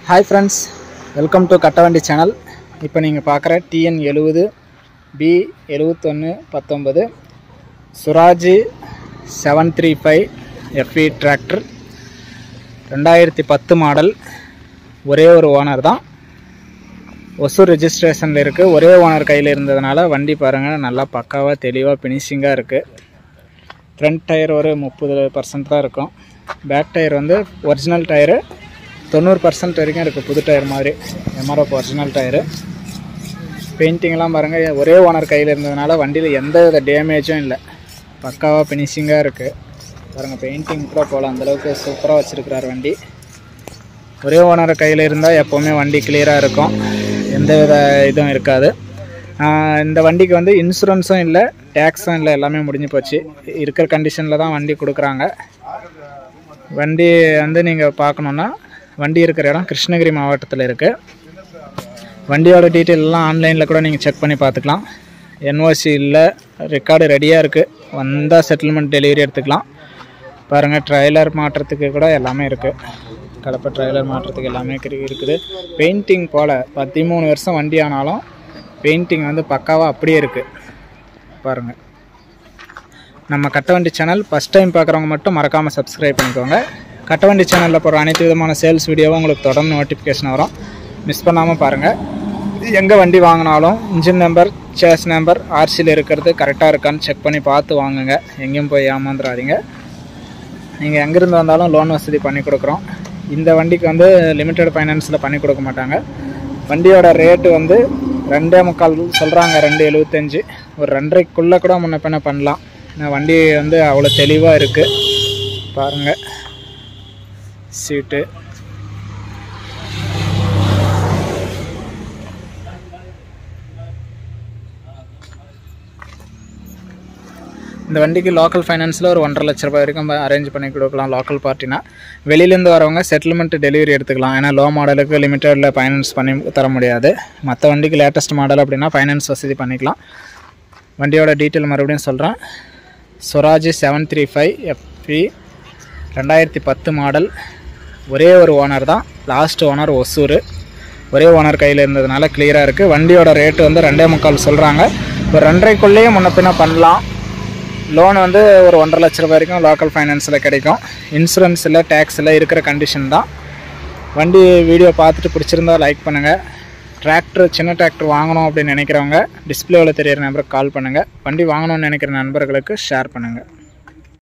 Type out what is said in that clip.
hi friends welcome to Kattavandi channel இப்போ நீங்கள் பார்க்குற டிஎன் எழுபது பி எழுபத்தொன்று பத்தொம்பது Swaraj seven three five FE tractor ரெண்டாயிரத்தி பத்து மாடல் ஒரே ஒரு ஓனர் தான் ஒசூர் ரெஜிஸ்ட்ரேஷனில் இருக்குது ஒரே ஓனர் கையில் இருந்ததுனால வண்டி பாருங்கள் நல்லா பக்காவாக தெளிவாக ஃபினிஷிங்காக இருக்குது ஃப்ரண்ட் டயர் ஒரு முப்பது பர்சன்ட் தான் இருக்கும் பேக் டயர் வந்து ஒரிஜினல் டயரு தொண்ணூறு பர்சன்ட் வரைக்கும் இருக்குது புது டயர் மாதிரி எம்ஆர்எஃப் ஒரிஜினல் டயரு பெயிண்டிங்லாம் பாருங்கள் ஒரே ஓனர் கையில் இருந்ததுனால வண்டியில் எந்த வித டேமேஜும் இல்லை பக்காவாக ஃபினிஷிங்காக இருக்குது பாருங்கள் பெயிண்டிங் கூட போகலாம் அந்தளவுக்கு சூப்பராக வச்சுருக்கிறார் வண்டி ஒரே ஓனர் கையில் இருந்தால் எப்போவுமே வண்டி கிளியராக இருக்கும் எந்த வித இதுவும் இருக்காது ஆஹ் இந்த வண்டிக்கு வந்து இன்சூரன்ஸும் இல்லை டேக்ஸும் இல்லை எல்லாமே முடிஞ்சு போச்சு இருக்கிற கண்டிஷனில் தான் வண்டி கொடுக்குறாங்க வண்டி வந்து நீங்கள் பார்க்கணுன்னா வண்டி இருக்கிற இடம் கிருஷ்ணகிரி மாவட்டத்தில் இருக்குது வண்டியோட டீட்டெயில் எல்லாம் ஆன்லைனில் கூட நீங்கள் செக் பண்ணி பார்த்துக்கலாம் என்ஓசி இல்லை ரெக்கார்டு ரெடியாக இருக்குது வந்தால் செட்டில்மெண்ட் டெலிவரி எடுத்துக்கலாம் பாருங்கள் ட்ரைலர் மாட்டுறதுக்கு கூட எல்லாமே இருக்குது கலப்பை ட்ரைலர் மாட்டுறதுக்கு எல்லாமே இருக்கு- இருக்குது பெயிண்டிங் போல் பதிமூணு வருஷம் வண்டி ஆனாலும் பெயிண்டிங் வந்து பக்காவாக அப்படியே இருக்குது பாருங்கள் நம்ம கட்டவண்டி சேனல் ஃபஸ்ட் டைம் பார்க்குறவங்க மட்டும் மறக்காமல் சப்ஸ்கிரைப் பண்ணிக்கோங்க கட்டவண்டி சேனலில் போகிற அனைத்து விதமான சேல்ஸ் வீடியோவும் உங்களுக்கு தொடர்ந்து நோட்டிஃபிகேஷன் வரும் மிஸ் பண்ணாமல் பாருங்கள் எங்கே வண்டி வாங்கினாலும் இன்ஜின் நம்பர் சேஸ் நம்பர் ஆர்சியில் இருக்கிறது கரெக்டாக இருக்கான்னு செக் பண்ணி பார்த்து வாங்குங்க எங்கேயும் போய் ஏமாந்துடாதீங்க நீங்கள் எங்கேருந்து வந்தாலும் லோன் வசதி பண்ணி கொடுக்குறோம் இந்த வண்டிக்கு வந்து லிமிட்டட் ஃபைனான்ஸில் பண்ணி கொடுக்க மாட்டாங்க வண்டியோட ரேட்டு வந்து ரெண்டே முக்கால் சொல்கிறாங்க ரெண்டு எழுபத்தஞ்சு ஒரு ரெண்டரைக்குள்ளே கூட முன்ன பின்ன பண்ணலாம் ஏன்னா வண்டி வந்து அவ்வளோ தெளிவாக இருக்குது பாருங்கள் சீட்டு இந்த வண்டிக்கு லோக்கல் ஃபைனான்ஸில் ஒரு ஒன்றரை லட்ச ரூபாய் வரைக்கும் அரேஞ்ச் பண்ணி கொடுக்கலாம் லோக்கல் பார்ட்டினா வெளியிலேருந்து வரவங்க செட்டில்மெண்ட் டெலிவரி எடுத்துக்கலாம் ஏன்னா லோ மாடலுக்கு லிமிட்டடில் ஃபைனான்ஸ் பண்ணி தர முடியாது மற்ற வண்டிக்கு லேட்டஸ்ட் மாடல் அப்படின்னா ஃபைனான்ஸ் வசதி பண்ணிக்கலாம் வண்டியோட டீட்டெயில் மறுபடியும் சொல்கிறேன் Swaraj seven three five FE ரெண்டாயிரத்தி பத்து மாடல் ஒரே ஒரு ஓனர் தான் லாஸ்ட் ஓனர் ஒசூர் ஒரே ஓனர் கையில் இருந்ததுனால கிளியராக இருக்குது வண்டியோட ரேட்டு வந்து ரெண்டே முக்கால் சொல்கிறாங்க ஒரு ரெண்டரைக்குள்ளேயே முன்ன பின்ன பண்ணலாம் லோன் வந்து ஒரு ஒன்றரை லட்ச ரூபாய் வரைக்கும் லோக்கல் ஃபைனான்ஸில் கிடைக்கும் இன்சூரன்ஸ் இல்லை டேக்ஸ் இல்லை இருக்கிற கண்டிஷன் தான் வண்டி வீடியோ பார்த்துட்டு பிடிச்சிருந்தா லைக் பண்ணுங்கள் டிராக்டர் சின்ன டிராக்டர் வாங்கணும் அப்படின்னு நினைக்கிறவங்க டிஸ்பிளேவில் தெரியிற நம்பருக்கு கால் பண்ணுங்கள் வண்டி வாங்கணும்னு நினைக்கிற நண்பர்களுக்கு ஷேர் பண்ணுங்கள்